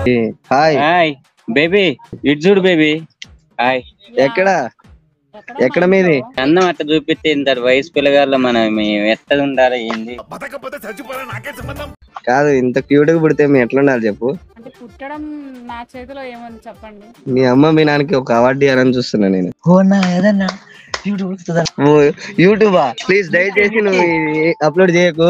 Hi hi baby ఇటు చూడు baby hi ఎక్కడ ఎక్కడ మీది అందం అట్లా చూపిస్తే ఇంత వయసు పిల్లగాళ్ళు మనం ఎట్ట ఉండాలి ఏంది కాదు ఇంత క్యూట్ గా పుడితే మీ ఎట్లా ఉండాలి చెప్పు అంటే పుట్టడం నా చేతిలో ఏమని చెప్పండి మీ అమ్మ మీ నాన్నకి ఒక అవార్డు ఇవ్వాలని చూస్తున్నా నేను ఓనా ఏదన్నా యూట్యూబ్ వస్తుందా ఓ యూట్యూబా ప్లీజ్ దయచేసి నువ్వు అప్లోడ్ చేయకు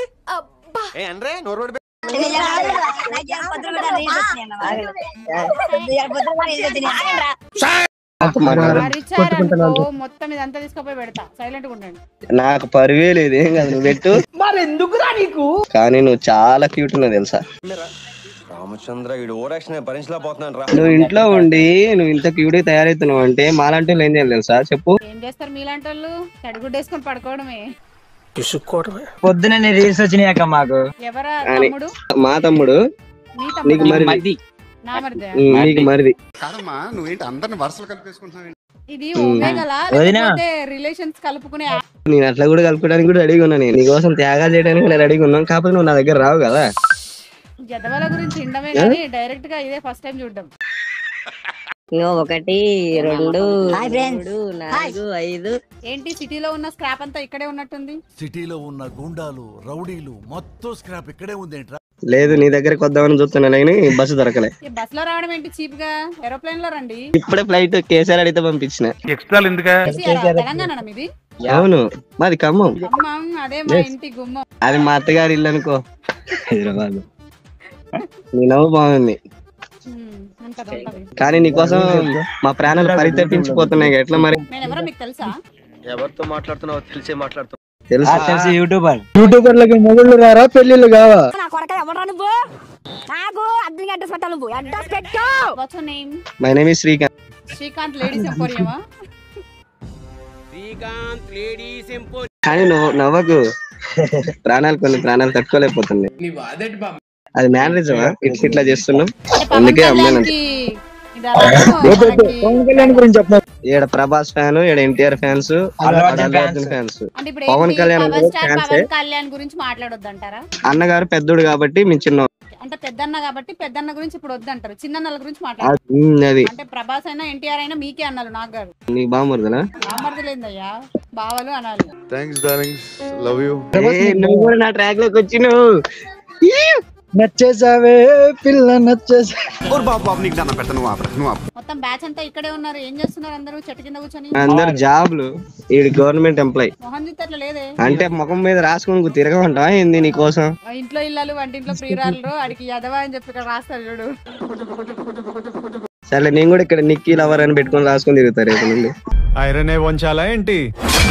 హరిచారనుకో మొత్తం ఇదంతా తీసుకుపోయి పెడతా సైలెంట్ గా ఉండండి నాకు పరువే లేదు ఏం కాదు నువ్వు పెట్టు మరెందుకురా నీకు కానీ నువ్వు చాలా క్యూట్ ఉన్నావు తెలుసా రామచంద్ర వీడు ఓరాక్షన్ భరించలేకపోతున్నాను రా నువ్వు ఇంట్లో ఉండి నువ్వు ఇంత క్యూట్ గా తయారవుతున్నావు అంటే మాలాంటి వాళ్ళు ఏం చేయాలి తెలుసా చెప్పు ఏం చేస్తారు మీలాంటి వాళ్ళు తడిగుడ్డ వేసుకొని పడుకోవడమే పొద్దున రీల్స్ వచ్చినాయి అక్క మాకు ఎవరా అని. తమ్ముడు మా తమ్ముడు మీ నీకు తమ్ముడు మరి మరిది నా మరిదే ఉమ్, నీకు మరిది కాదమ్మా నువ్వేంటి అందరిని వరుసలు కలిపేసుకుంటున్నావు ఇది ఉమ్. ఒమేగలా వదినా? లేకపోతే రిలేషన్స్ కలుపుకునే యాప్? నేను అట్లా కూడా కలుపుకోవడానికి కూడా రెడీగా ఉన్నాను నేను నీకోసం త్యాగాలు చేయడానికి కూడా రెడీగా ఉన్నాను కాకపోతే నువ్వు నా దగ్గర రావు కదా జదవల గురించి వినడమే కానీ డైరెక్ట్ గా ఇదే ఫస్ట్ టైం చూడడం ఇగో ఒకటి రెండు మూడు నాలుగు ఐదు ఏంటి సిటీలో ఉన్న స్క్రాప్ అంతా ఇక్కడే ఉన్నట్టుంది సిటీలో ఉన్న గుండాలు రౌడీలు మొత్తం స్క్రాప్ ఇక్కడే ఉందేంట్రా లేదు నీ దగ్గరికి వద్దామని చూస్తున్నాను కానీ బస్సు దొరకలే ఈ బస్ లో రావడం ఏంటి చీప్ గా ఏరోప్లేన్ లో రండి ఇప్పుడే ఫ్లైట్ కేసీఆర్ అడిగితే పంపించిన కేసీఆర్ తెలంగాణ మీది అవును మాది ఖమ్మం అమ్మం అదే మా ఇంటి గుమ్మం అది మా అత్తగారి ఇల్లు అనుకో హైదరాబాద్ నీ నవ్వు బాగుంది ఉమ్, ఉంటది ఉంటది కానీ నీకోసం మా ప్రాణాలు పరితపించిపోతున్నాయి ఎట్లా మరి నేను ఎవరో మీకు తెలుసా ఎవరితో మాట్లాడుతున్నావో తెలిసే మాట్లాడుతున్నావు తెలుసా తెలిసి యూట్యూబర్ యూట్యూబర్లకి మొగుళ్ళు రారా పెళ్లిళ్ళు కావా నా కొడక ఎవరా నువ్వు నాకు అద్దెకి అడ్రస్ పెట్టాలి నువ్వు అడ్రస్ పెట్టు what's name my name is Srikanth Srikanth ladies ఎంపోరియమా కానీ నువ్వు నవ్వకు ప్రాణాలు కొన్ని ప్రాణాలు తట్టుకోలేకపోతున్నాయి అది మేనరిజమా ఇట్లా ఇట్లా చేస్తున్నాం అందుకే అమ్మాయిని కళ్యాణ్కి ఇది అలాగే మనకి- ఈడ ప్రభాస్ ఫ్యాన్ ఈడ NTR fans Allu Arjun fans. Fans అంటే ఇప్పుడు పవన్ ఏంటి? కళ్యాణ్ పవర్ కూడా స్టార్ fans ఏ. పవన్ కళ్యాణ్ గురించి మాట్లాడొద్దంటారా అన్నగారు పెద్దోడు కాబట్టి మీ చిన్న అంటే పెద్దన్న కాబట్టి పెద్దన్న గురించి ఇప్పుడు వద్దంటారు చిన్నన్నల గురించి మాట్లాడారు అది అంటే ప్రభాస్ అయినా ఎన్టీఆర్ అయినా మీకే అన్నారు నాకు గారు నీ బామరుదనా బామర్దలేదయ్యా బావలు అనాలి థ్యాంక్స్ డార్లింగ్స్ లవ్ యూ నువ్వు కూడా నా ట్రాక్ లోకి వచ్చినావు నచ్చేసావే పిల్ల నచ్చేసా బాబు బాబు నీకు దాన్ని పెడతా నువ్వు ఆపరా నువ్వు ఆపు మొత్తం బ్యాచ్ అంతా ఇక్కడే ఉన్నారు ఏం చేస్తున్నారు అందరూ చెట్టు కింద కూర్చొని అందరు జాబ్లు ఈడు గవర్నమెంట్ ఎంప్లాయ్ మొహం చూస్తే అట్లా లేదే అంటే ముఖం మీద రాసుకుని తిరగమంటావా ఏంది నీ కోసం ఆ ఇంట్లో ఇల్లాలు వంటింట్లో ప్రియురాలు అడిగి యదవా అని చెప్పి ఇక్కడ రాస్తారు చూడు సరే నేను కూడా ఇక్కడ నిక్కీ లవర్ అని పెట్టుకొని రాసుకొని తిరుగుతారు రేపు నుండి ఐరనే వంచాలా ఏంటి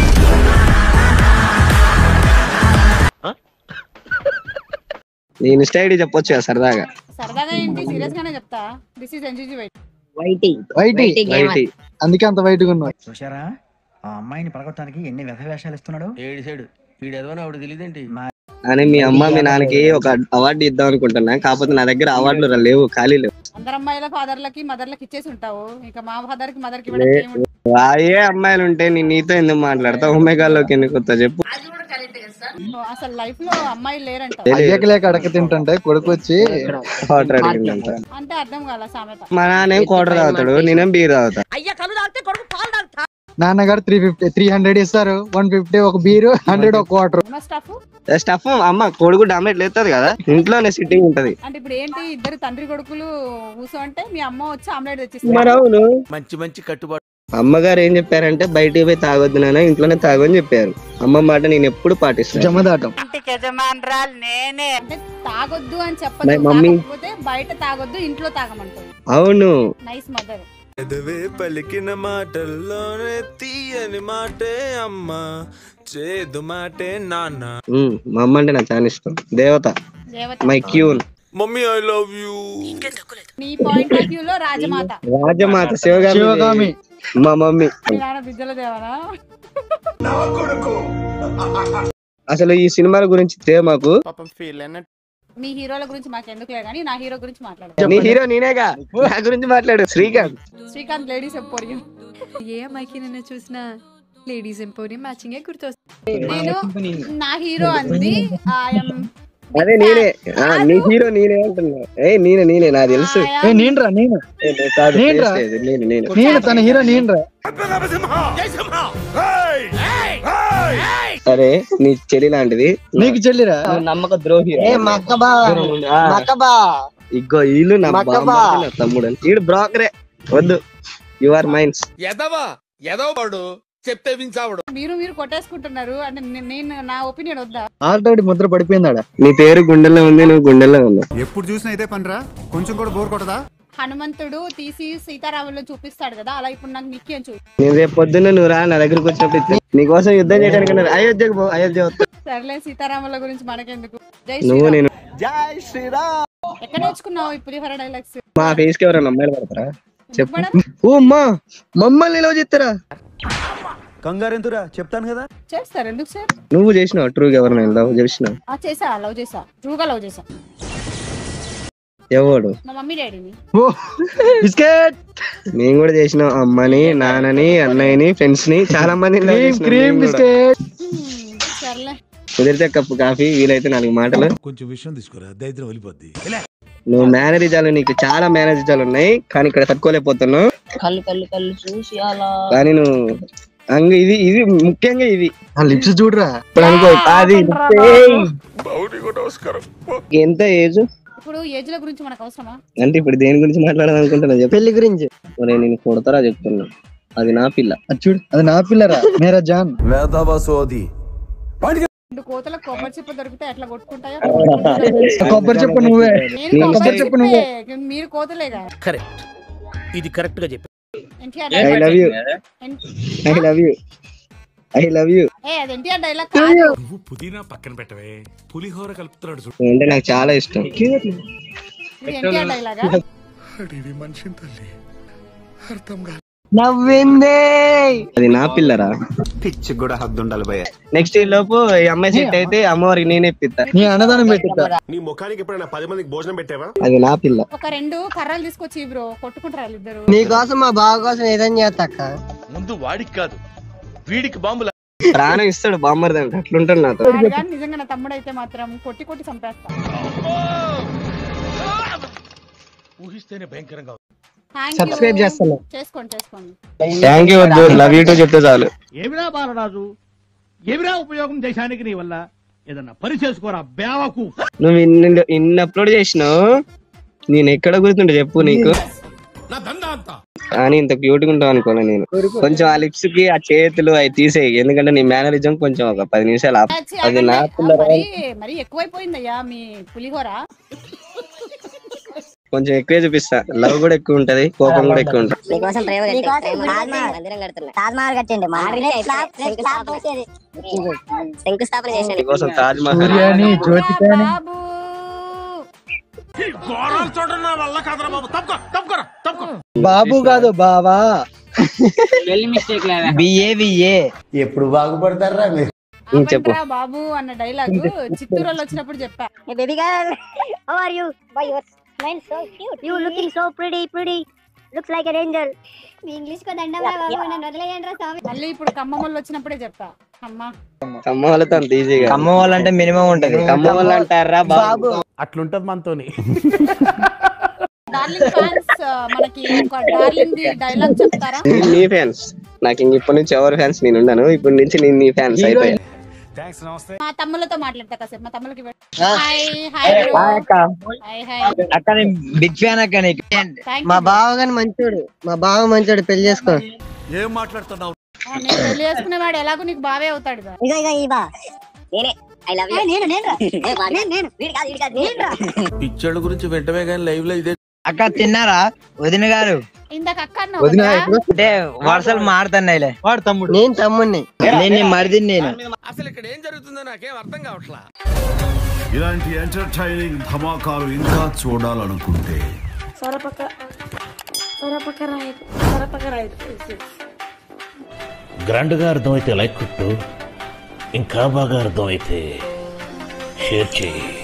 నీ ఇన్స్టా ఐడి చెప్పొచ్చు కదా సరదాగా సరదాగా ఏంటి సీరియస్ గానే చెప్తా దిస్ ఇస్ ఎన్జీజీ వైట్ వైటి వైటి వైటి గేమ్ రైట్ అందుకే అంత వైట్గా ఉన్నావు చూశారా ఆ అమ్మాయిని పడగొట్టడానికి ఎన్ని వ్యధ వేషాలు ఇస్తున్నాడు ఏడు సైడు వీడు ఎదవని ఆవిడ తెలియదేంటి అని మీ అమ్మ మీ నాన్నకి ఒక అవార్డు ఇద్దాం అనుకుంటున్నా కాకపోతే నా దగ్గర అవార్డులు రా- లేవు ఖాళీ లేవు అందరు అమ్మాయిల ఫాదర్లకి మదర్లకి ఇచ్చేసి ఉంటావు ఇంకా మా ఫాదర్ కి మదర్ కి ఇవ్వడానికి ఏముంటుంది? అయ్యే అమ్మాయిలు ఉంటే నేను నీతో ఎందుకు మాట్లాడతా ఉమ్మేగాల్లోకి ఎందుకు వస్తా చెప్పు ఓ, అసలు లైఫ్ లో అమ్మాయిలు లేరంట తెలియదు. అయ్యక లేక అడక తింటుంటే కొడుకు వచ్చి వాటర్ అడిగిందంట అంటే అర్థం కాల సామెత మా నాన్న ఏం క్వార్టర్ తాగుతాడు నేనేం బీర్ తాగుతా అయ్యా కళ్ళు తాగితే కొడుకు పాలు తాగుతా నాన్నగారు త్రీ ఫిఫ్టీ త్రీ హండ్రెడ్ ఇస్తారు వన్ ఫిఫ్టీ ఒక బీరు హండ్రెడ్ ఒక క్వార్టర్ ఉన్న స్టఫ్ స్టఫ్ అమ్మ కొడుకు డామినేట్ లేస్తుంది కదా ఇంట్లోనే సిట్టింగ్ ఉంటది అంటే ఇప్పుడు ఏంటి ఇద్దరు తండ్రి కొడుకులు కూర్చో అంటే మీ అమ్మ వచ్చి ఆమ్లెట్ మరి తెచ్చిస్తారు అవును మంచి మంచి కట్టుబాటు అమ్మగారు ఏం చెప్పారంటే బయటికి పోయి తాగొద్దు నాన్న ఇంట్లోనే తాగని చెప్పారు అమ్మ మాట నేను ఎప్పుడు పాటిస్తాను జమదాటం ఇంటికి యజమానురాలు నేనే అంటే తాగొద్దు అని My చెప్పదు mummy- కాకపోతే బయట తాగొద్దు ఇంట్లో తాగమంటుంది అవును నైస్ మదర్ ఎదవే పలికిన మాటల్లోనే తీయని మాటే అమ్మ చేదు మాటే నాన్న ఉమ్, మా అమ్మ అంటే నాకు చాలా ఇష్టం దేవత దేవత my queen mummy I love you నీ పాయింట్ ఆఫ్ వ్యూ లో రాజమాత రాజమాత శివగామి శివగామి మా మమ్మీ మీ నాన్న బిజ్జల దేవనా అసలు ఈ సినిమాల గురించి తే మాకు పాపం ఫీల్ అయినట్టు మీ హీరోల గురించి మాకు ఎందుకులే కానీ నా హీరో గురించి మాట్లాడు నీ హీరో నేనేగా నా గురించి మాట్లాడు శ్రీకాంత్ శ్రీకాంత్ లేడీస్ ఎంపోరియం ఏ అమ్మాయికి నిన్న చూసిన లేడీస్ ఎంపోరియం మ్యాచింగే గుర్తొస్తుంది నేను నా హీరో అంది ఐఎమ్ అదే నేనే ఆ, నీ హీరో నేనే అంటున్నా ఏ నేనే నేనే నాకు తెలుసు ఏ నేనురా నేను ఏ, నేను కాదు, నేనురా? లేదు, నేను నేను నేను తన హీరో నేనురా సరే నీ చెల్లి లాంటిది నీకు చెల్లిరా నువ్వు నమ్మక ద్రోహి మక్కబా ఇగ్గో వీళ్ళు నా బామ్మర్ది, నా తమ్ముడు అని వీడు బ్రోకరే వద్దు యు ఆర్ మైన్స్ ఎదవా ఎదవడు చెప్తే వించావుడు మీరు మీరు కొట్టేసుకుంటున్నారు అంటే నే- నేను నా ఒపీనియన్ వద్దా ఆల్రెడీ ముద్ర పడిపోయిందాడ నీ పేరు గుండెల్లో ఉంది నువ్వు గుండెల్లో ఉన్నావు ఎప్పుడు చూసినా ఇదే పనిరా కొంచెం కూడా బోర్ కొట్టదా హనుమంతుడు తీసి సీతారాములు చూపిస్తాడు కదా అలా ఇప్పుడు నాకు నిక్కి అని చూపి నేను రేపు పొద్దున్న నువ్వు రా నా దగ్గరకు వచ్చినప్పుడు ఇస్తా. నీకోసం యుద్ధం చేయడానికి అన్నారు. అయోధ్యకు పో అయోధ్య వస్తా సర్లే సీతారాముల గురించి మనకెందుకు జై నువ్వు శ్రీరామ్ నేను ఎక్కడ నేర్చుకున్నావు ఈ పులిహోర డైలాగ్స్ మా ఫేస్ కి ఎవరైనా అమ్మాయిలు పడతారా చెప్పు మేడం ఓ అమ్మా మమ్మల్ని ఇలా చెప్తారా కంగారు ఎందురా చెప్తాను కదా చేస్తారు ఎందుకు సార్ నువ్వు చేసినావు ట్రూగా ఎవరినైనా లవ్ చేసినావు ఆ చేసా లవ్ చేసా ట్రూగా లవ్ చేసా ఎవడు మా మమ్మీ డాడీని ఓ బిస్కెట్ మేము కూడా చేసినాం అమ్మని నాన్నని అన్నయ్యని ఫ్రెండ్స్ ని చాలా మంది క్రీమ్ క్రీమ్ బిస్కెట్ హ్మ్, సర్లే కుదిరితే కప్పు కాఫీ వీలైతే నాలుగు మాటలు కొంచెం విషయం తీసుకురా దైద్యం వెళ్ళిపోద్ది నువ్వు మేనరిజాలు నీకు చాలా మేనరిజాలు ఉన్నాయి కానీ ఇక్కడ తట్టుకోలేకపోతున్నావు కళ్ళు కళ్ళు కళ్ళు చూసి అలా కానీ నువ్వు అంగ ఇది ఇది ముఖ్యంగా ఇది ఆ లిప్స్ చూడరా ఇప్పుడు అనుకో అది ఎంత ఏజ్ ఇప్పుడు ఏజ్ల గురించి మనకు అవసరమా అంటే ఇప్పుడు దేని గురించి మాట్లాడాలి అనుకుంటున్నా చెప్పు పెళ్లి గురించి ఒరే నేను కొడతారా చెప్తున్నా అది నా పిల్ల అది చూడు అది నా పిల్లరా మేరా జాన్ వేదవ సోది రెండు కోతలకు కొబ్బరి చెప్ప దొరికితే ఎట్లా కొట్టుకుంటాయో కొబ్బరి చెప్పు నువ్వే నేను నేను కొబ్బరి కొబ్బరి చెప్పు నువ్వే. చెప్పే, మీరు కోతలేగా కరెక్ట్ ఇది కరెక్ట్ గా చెప్పి NTR I dialogue love you I love you I love you ఏ అది ఎన్టీఆర్ డైలాగ్ కాదు నువ్వు పుదీనా పక్కన పెట్టవే పులిహోర కలుపుతున్నాడు చూడు అంటే నాకు చాలా ఇష్టం ఇది ఎన్టీఆర్ డైలాగా అడివి మనిషిని తల్లి అర్థం కాదు నవ్విందే అది నా పిల్లరా పిచ్చి కూడా హద్దు ఉండాలి భయ నెక్స్ట్ ఈ లోపు ఈ అమ్మాయి సెట్ అయితే అమ్మవారికి నేనే ఇప్పిస్తా నీ అన్నదానం పెట్టిస్తా నీ ముఖానికి ఎప్పుడైనా పది మందికి భోజనం పెట్టావా అది నా పిల్ల ఒక రెండు కర్రలు తీసుకొచ్చి బ్రో కొట్టుకుంటారు వాళ్ళిద్దరు నీకోసం మా బావ కోసం ఏదైనా చేస్తాక ముందు వాడికి కాదు వీడికి బాంబులు ప్రాణం ఇస్తాడు బామ్మర్ది అంటే అట్లుంటాడు నాతో వాడు కానీ నిజంగా నా తమ్ముడు అయితే మాత్రం కొట్టి కొట్టి చంపేస్తా ఊహిస్తేనే భయంకరంగా ఉంది. Thank you. Subscribe చేస్తాను. చేసుకోండి చేసుకోండి థ్యాంక్ యూ వద్దు లవ్ యూ టూ చెప్తే చాలు ఏమిరా బాలరాజు ఏమిరా ఉపయోగం దేశానికి నీ వల్ల ఏదన్నా పని చేసుకోరా బేవకు నువ్వు ఇన్ని ఇన్ని అప్లోడ్ చేసినావు నేను ఎక్కడ గుర్తుంటే చెప్పు నీకు నా దందా అంతా కానీ ఇంత క్యూట్ గా ఉంటావు అనుకోలే నేను కొంచెం ఆ లిప్స్ కి ఆ చేతులు అవి తీసేయి ఎందుకంటే నీ మేనరిజం కొంచెం ఒక పది నిమిషాలు ఆపు. ఛీ, అది నా ఆగండి. పిల్లరా? మరి మరి ఎక్కువైపోయిందయ్యా మీ పులిహోర కొంచెం ఎక్కువే చూపిస్తా లవ్ కూడా ఎక్కువ ఉంటది కోపం కూడా ఎక్కువ ఉంటది నీకోసం ప్రేమ మందిరం కడుతున్నా తాజ్మహల్ కట్టండి శంకుస్థాపన చేశాను నీకోసం తాజ్ మహల్ సూర్యాని జ్యోతికాని బాబు బాబు కాదు బావా బిఏ బిఏ ఎప్పుడు బాగుపడతారా మీరు ఉం, చెప్పు ఆపండ్రా బాబు అన్న డైలాగ్ చిత్తూరు వాళ్ళు వచ్చినప్పుడు చెప్పా baby girl how are you by your smile so cute you looking so pretty pretty looks like an angel మీ ఇంగ్లీష్ కో దండం రా బాబు నన్ను వదిలేయండి రా స్వామి మళ్ళీ ఇప్పుడు ఖమ్మం వాళ్ళు వచ్చినప్పుడే చెప్పా అమ్మా కమ్మ వాళ్ళతో అంత ఈజీగా కమ్మ వాళ్ళంటే మినిమం ఉంటది కమ్మ వాళ్ళు అంటారా బాబు అట్లుంటది మనతోని డార్లింగ్ ఫ్యాన్స్ మనకి ఒక డార్లింగ్ ది డైలాగ్ చెప్తారా నేను నీ ఫ్యాన్స్ నాకు ఇంక ఇప్పటి నుంచి ఎవరు ఫ్యాన్స్ నేను ఉన్నాను ఇప్పటి నుంచి నేను నీ ఫ్యాన్స్ అయిపోయా థ్యాంక్స్ నమస్తే మా తమ్ములతో మాట్లాడతా కాసేపు మా తమ్ములకి హాయ్ హాయ్ హాయ్ హాయ్ అక్క బిగ్ ఫ్యాన్ అక్క నీకు థ్యాంక్ మా యూ బావ గాని మంచోడు మా బావ మంచోడు పెళ్లి చేసుకో ఏం మాట్లాడుతున్నావు నేను పెళ్లి చేసుకునేవాడు ఎలాగో నీకు బావే అవుతాడు కదా ఇగో ఇగో ఈ బా నేనే ఐ లవ్ యు నేను నేను నేను నేను వీడి కాదు వీడి కాదు నేను రా పిచ్చోళ్ళ గురించి వెంటనే కానీ లైవ్ లో ఇదే అక్క తిన్నారా వదిన గారు ఇందాక అక్క అన్నావు వదిన కదా? ఎప్పుడు? అంటే వరుసలు మారుతున్నాయిలే వాడు తమ్ముడు నేను తమ్ముడిని నేను నీ మరిది నేను అసలు ఇక్కడ ఏం జరుగుతుందో నాకేం అర్థం కావట్లా ఇలాంటి ఎంటర్టైనింగ్ ధమాకాలు ఇంకా చూడాలనుకుంటే గ్రాండ్ గా అర్థమైతే లైక్ కొట్టు ఇంకా బాగా అర్థమైతే షేర్ చేయి